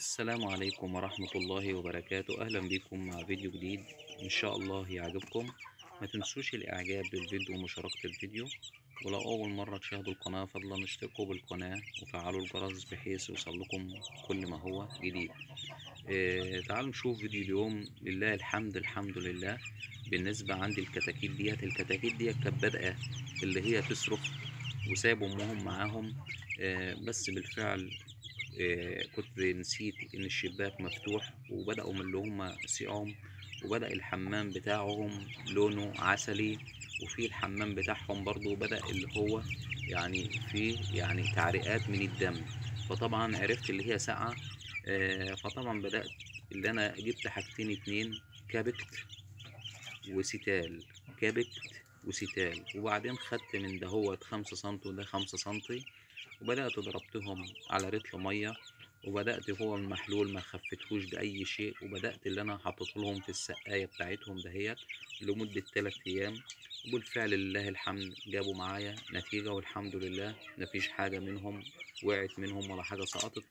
السلام عليكم ورحمة الله وبركاته أهلا بكم مع فيديو جديد إن شاء الله يعجبكم ما تنسوش الإعجاب بالفيديو ومشاركة الفيديو ولو أول مرة تشاهدوا القناة فضلا اشتركوا بالقناة وفعلوا الجرس بحيث يوصلكم كل ما هو جديد آه تعالوا نشوف فيديو اليوم لله الحمد الحمد لله بالنسبة عندي الكتاكيت ديت الكتاكيت ديت كانت بادئة اللي هي تصرخ وسابوا أمهم معاهم آه بس بالفعل آه، كنت نسيت ان الشباك مفتوح وبدأوا من اللي هم سيعهم وبدأ الحمام بتاعهم لونه عسلي وفي الحمام بتاعهم برضو بدأ اللي هو يعني فيه يعني تعريقات من الدم فطبعا عرفت اللي هي ساقعة آه، فطبعا بدأت اللي انا جبت حاجتين اتنين كابكت وستال كابكت وستال وبعدين خدت من دهوت خمسة سنتي وده خمسة سنتي وبدأت ضربتهم على رتل مية وبدأت هو المحلول ما خفتهوش بأي شيء وبدأت اللي أنا حطيته لهم في السقاية بتاعتهم دهيت لمدة تلات أيام وبالفعل لله الحمد جابوا معايا نتيجة والحمد لله مفيش حاجة منهم وقعت منهم ولا حاجة سقطت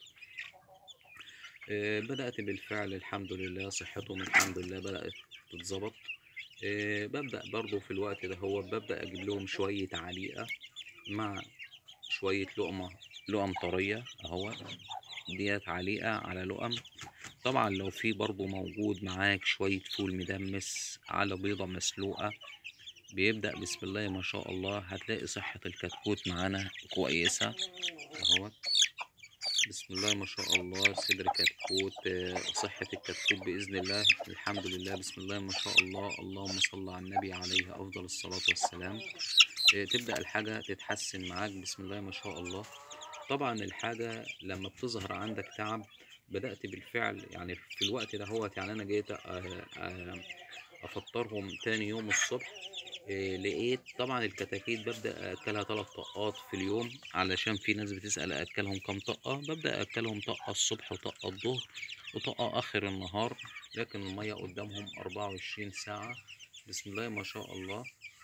آه، بدأت بالفعل الحمد لله صحتهم الحمد لله بدأت تتظبط آه، ببدأ برضو في الوقت ده هو ببدأ أجيب لهم شوية عليقة مع شوية لقمة لقم طرية اهو ديت عليقة على لقم طبعا لو في برضو موجود معاك شوية فول مدمس على بيضة مسلوقة بيبدأ بسم الله ما شاء الله هتلاقي صحة الكتكوت معانا كويسة اهو بسم الله ما شاء الله صدر كتكوت آه، صحة الكتكوت بإذن الله الحمد لله بسم الله ما شاء الله اللهم صل على النبي عليه أفضل الصلاة والسلام آه، تبدأ الحاجة تتحسن معاك بسم الله ما شاء الله طبعا الحاجة لما بتظهر عندك تعب بدأت بالفعل يعني في الوقت ده هو يعني أنا جيت آه، آه، أفطرهم تاني يوم الصبح آه، لقيت طبعا الكتاكيت ببدأ أكلها تلات طقات في اليوم علشان في ناس بتسأل أكلهم كام طقة ببدأ أكلهم طقة الصبح وطقة الظهر وطقة آخر النهار لكن المية قدامهم أربعة وعشرين ساعة بسم الله ما شاء الله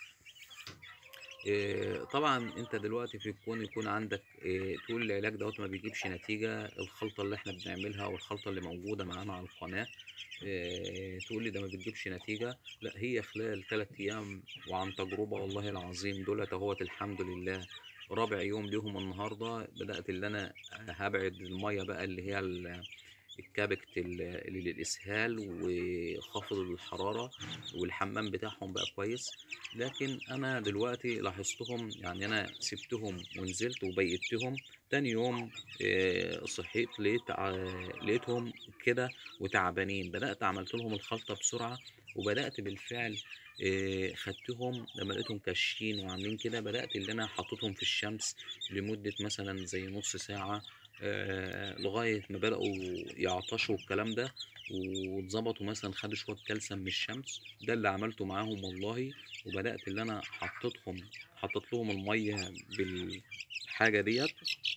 إيه، طبعا انت دلوقتي في الكون يكون عندك إيه، تقول العلاج دوت ما بيجيبش نتيجة الخلطة اللي احنا بنعملها والخلطة اللي موجودة معانا على القناة إيه، تقول لي ده ما بتجيبش نتيجة لا هي خلال ثلاث ايام وعن تجربة والله العظيم دولت اهوت الحمد لله رابع يوم ليهم النهاردة بدأت اللي انا هبعد المية بقى اللي هي ال- الكابكت ال- اللي للإسهال وخفض الحرارة والحمام بتاعهم بقى كويس لكن انا دلوقتي لاحظتهم يعني انا سبتهم ونزلت وبيتهم تاني يوم آه، صحيت لقيت ع- لقيتهم كده وتعبانين بدأت عملت لهم الخلطة بسرعة وبدأت بالفعل آه، خدتهم لما لقيتهم كاشين وعاملين كده بدأت اللي انا حطيتهم في الشمس لمدة مثلا زي نص ساعة آه، لغاية ما بدأوا يعطشوا الكلام ده واتظبطوا مثلا خدوا شوية كالسيوم من الشمس ده اللي عملته معاهم والله وبدأت اللي أنا حطيتهم حطيت لهم المية بالحاجة ديت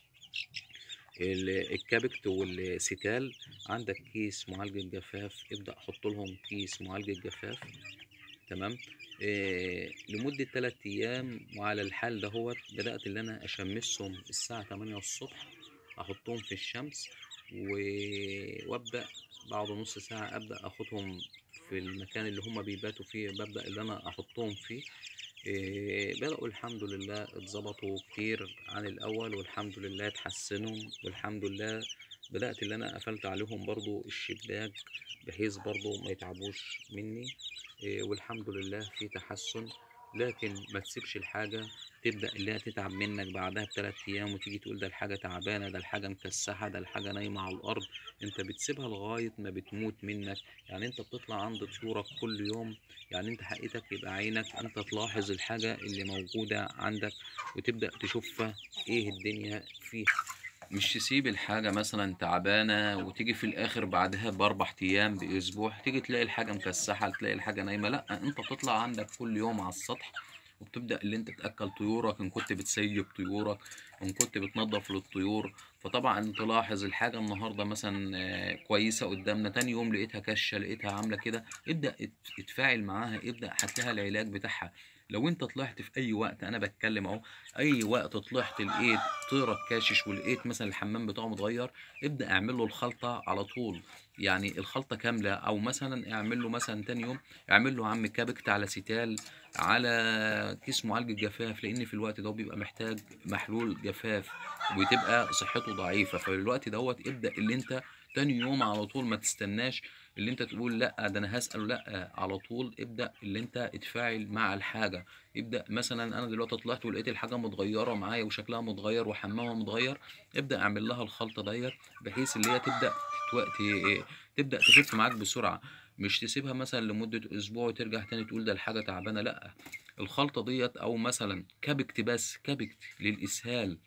ال- الكابكت والستال عندك كيس معالجة جفاف ابدأ حط لهم كيس معالجة جفاف تمام إيه لمدة تلات أيام وعلى الحال دهوت بدأت اللي أنا أشمسهم الساعة تمانية الصبح أحطهم في الشمس و... وأبدأ بعد نص ساعة أبدأ أخدهم في المكان اللي هما بيباتوا فيه ببدأ اللي أنا أحطهم فيه إيه بدأوا الحمد لله اتظبطوا كتير عن الأول والحمد لله اتحسنوا والحمد لله بدأت اللي أنا قفلت عليهم برضو الشباك بحيث برضو ما يتعبوش مني إيه والحمد لله في تحسن لكن ما تسيبش الحاجة تبدأ اللي هي تتعب منك بعدها بثلاث أيام وتيجي تقول ده الحاجة تعبانة ده الحاجة مكسحة ده الحاجة نايمة على الأرض أنت بتسيبها لغاية ما بتموت منك يعني أنت بتطلع عند طيورك كل يوم يعني أنت حقيقتك يبقى عينك أنت تلاحظ الحاجة اللي موجودة عندك وتبدأ تشوفها إيه الدنيا فيها مش تسيب الحاجة مثلا تعبانة وتيجي في الآخر بعدها بأربع أيام بأسبوع تيجي تلاقي الحاجة مكسحة تلاقي الحاجة نايمة لأ أنت بتطلع عندك كل يوم على السطح وبتبدا اللي انت تاكل طيورك ان كنت بتسيب طيورك ان كنت بتنظف للطيور فطبعا تلاحظ الحاجه النهارده مثلا آه، كويسه قدامنا تاني يوم لقيتها كشه لقيتها عامله كده ابدا ات- اتفاعل معاها ابدا هات لها العلاج بتاعها لو انت طلعت في اي وقت انا بتكلم اهو اي وقت طلعت لقيت طيرك كاشش ولقيت مثلا الحمام بتاعه متغير ابدا اعمل له الخلطه على طول يعني الخلطه كامله او مثلا اعمل له مثلا تاني يوم اعمل له عم كابكت على سيتال على كيس معالج الجفاف لان في الوقت ده بيبقى محتاج محلول جفاف وتبقى صحته ضعيفه ففي الوقت دوت ابدا اللي انت تاني يوم على طول ما تستناش اللي انت تقول لا ده انا هسأله لا على طول ابدأ اللي انت اتفاعل مع الحاجة ابدأ مثلا انا دلوقتي طلعت ولقيت الحاجة متغيرة معايا وشكلها متغير وحمامها متغير ابدأ اعمل لها الخلطة ديت بحيث اللي هي تبدأ تتو- ت- تبدأ تخف معاك بسرعة مش تسيبها مثلا لمدة اسبوع وترجع تاني تقول ده الحاجة تعبانة لا الخلطة ديت او مثلا كبكت بس كبكت للإسهال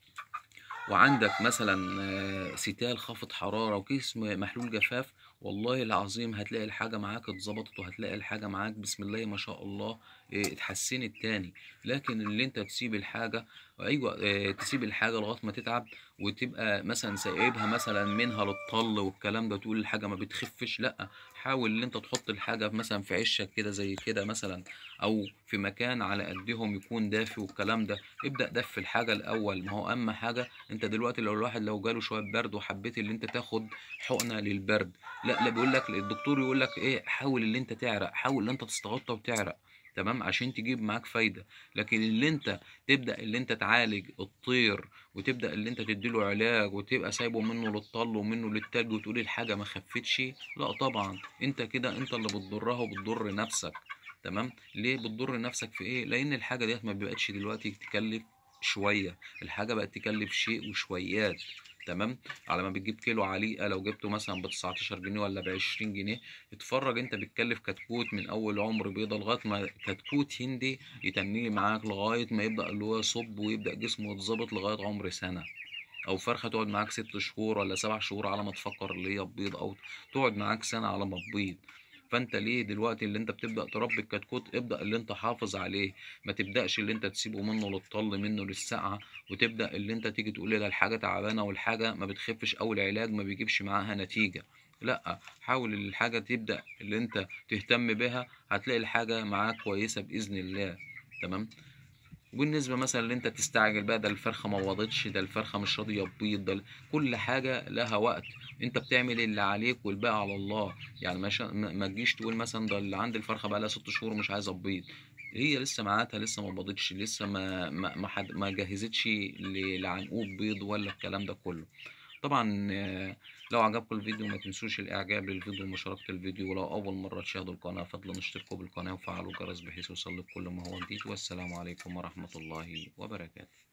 وعندك مثلا آه، ستال خافض حرارة وكيس م- محلول جفاف والله العظيم هتلاقي الحاجة معاك اتظبطت وهتلاقي الحاجة معاك بسم الله ما شاء الله آه، اتحسنت تاني لكن اللي انت تسيب الحاجة ايوه آه، تسيب الحاجة لغاية ما تتعب وتبقى مثلا سايبها مثلا منها للطل والكلام ده تقول الحاجة ما بتخفش لا حاول ان انت تحط الحاجة مثلا في عشك كده زي كده مثلا او في مكان على قدهم يكون دافي والكلام ده ابدأ دف الحاجة الاول ما هو اهم حاجة انت دلوقتي لو الواحد لو جاله شويه برد وحبيت اللي انت تاخد حقنه للبرد لا لا بيقول لك الدكتور يقول لك ايه حاول اللي انت تعرق حاول اللي انت تستغطى وتعرق تمام عشان تجيب معاك فايده لكن اللي انت تبدا اللي انت تعالج الطير وتبدا اللي انت تديله علاج وتبقى سايبه منه للطل ومنه للتلج وتقول الحاجه ما خفتش لا طبعا انت كده انت اللي بتضرها وبتضر نفسك تمام ليه بتضر نفسك في ايه لان الحاجه ديت ما بقتش دلوقتي تكلف شويه الحاجه بقت تكلف شيء وشويات تمام على ما بتجيب كيلو عليقه لو جبته مثلا ب 19 جنيه ولا ب 20 جنيه اتفرج انت بتكلف كتكوت من اول عمر بيضه لغايه ما كتكوت هندي يتنيه معاك لغايه ما يبدا اللي هو يصب ويبدا جسمه يتظبط لغايه عمر سنه او فرخه تقعد معاك ست شهور ولا سبع شهور على ما تفكر اللي هي تبيض او تقعد معاك سنه على ما تبيض فانت ليه دلوقتي اللي انت بتبدا تربي الكتكوت ابدا اللي انت حافظ عليه ما تبداش اللي انت تسيبه منه للطل منه للسقعه وتبدا اللي انت تيجي تقول لي ده الحاجه تعبانه والحاجه ما بتخفش او العلاج ما بيجيبش معاها نتيجه لا حاول الحاجه تبدا اللي انت تهتم بها هتلاقي الحاجه معاك كويسه باذن الله تمام وبالنسبه مثلا اللي انت تستعجل بقى ده الفرخه ما وضتش ده الفرخه مش راضيه تبيض ده كل حاجه لها وقت انت بتعمل اللي عليك والباقي على الله يعني مش ما ما تجيش تقول مثلا ده اللي عند الفرخه بقى لها ست شهور مش عايزه تبيض هي لسه معاتها لسه ما بيضتش لسه ما ما ما, حد ما جهزتش ل- لعنقود بيض ولا الكلام ده كله طبعا آه، لو عجبكم الفيديو ما تنسوش الاعجاب للفيديو ومشاركة الفيديو ولو اول مرة تشاهدوا القناة فضلا اشتركوا بالقناة وفعلوا الجرس بحيث يوصلك كل ما هو جديد والسلام عليكم ورحمة الله وبركاته